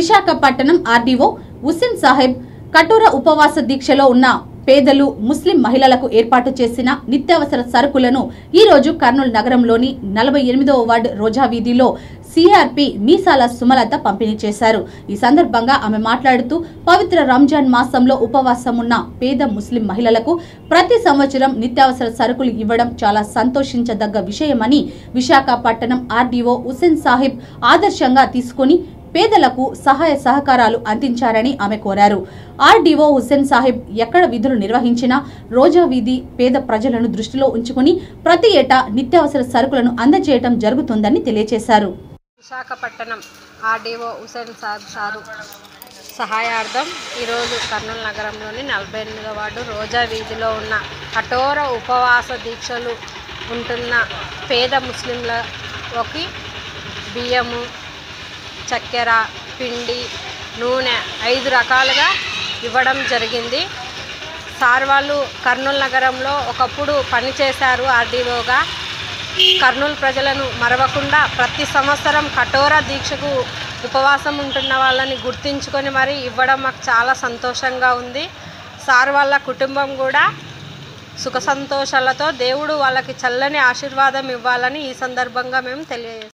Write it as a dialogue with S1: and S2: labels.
S1: Visakhapatnam RDO Hussain Saheb కఠోర ఉపవాస దీక్షలో ఉన్న పేదలు ముస్లిం మహిళలకు ఏర్పాటు చేసిన నిత్యావసర సరుకులను ఈ రోజు కర్నూలు నగరంలోని నలభై ఎనిమిదవ వార్డు రోజా వీధిలో సిఆర్పి మీసాల సుమలత పంపిణీ చేశారు ఈ సందర్భంగా ఆమె మాట్లాడుతూ పవిత్ర రంజాన్ మాసంలో ఉపవాసం ఉన్న పేద ముస్లిం మహిళలకు ప్రతి సంవత్సరం నిత్యావసర సరుకులు ఇవ్వడం చాలా సంతోషించదగ్గ విషయమని విశాఖపట్నం ఆర్డీఓ హుస్సేన్ సాహిబ్ ఆదర్శంగా తీసుకుని పేదలకు సహాయ సహకారాలు అందించారని ఆమె కోరారు ఆర్డీఓ హుస్సేన్ సాహిబ్ ఎక్కడ విధులు నిర్వహించినా రోజా వీధి పేద ప్రజలను దృష్టిలో ఉంచుకుని ప్రతి ఏటా నిత్యావసర సరుకులను అందజేయడం జరుగుతుందని తెలియజేశారు
S2: విశాఖపట్నం ఆర్డీఓ హుసేన్ సాబ్ సారు సహాయార్థం ఈరోజు కర్నూలు నగరంలోని నలభై ఎనిమిదో వార్డు రోజా వీధిలో ఉన్న కఠోర ఉపవాస దీక్షలు ఉంటున్న పేద ముస్లింలకి బియ్యము చక్కెర పిండి నూనె ఐదు రకాలుగా ఇవ్వడం జరిగింది సార్ వాళ్ళు కర్నూలు నగరంలో ఒకప్పుడు పనిచేశారు ఆర్డీఓగా కర్నూలు ప్రజలను మరవకుండా ప్రతి సంవత్సరం కఠోర దీక్షకు ఉపవాసం ఉంటున్న వాళ్ళని గుర్తించుకొని మరి ఇవ్వడం మాకు చాలా సంతోషంగా ఉంది సార్ వాళ్ళ కుటుంబం కూడా సుఖ సంతోషాలతో దేవుడు వాళ్ళకి చల్లని ఆశీర్వాదం ఇవ్వాలని ఈ సందర్భంగా మేము తెలియజేస్తాం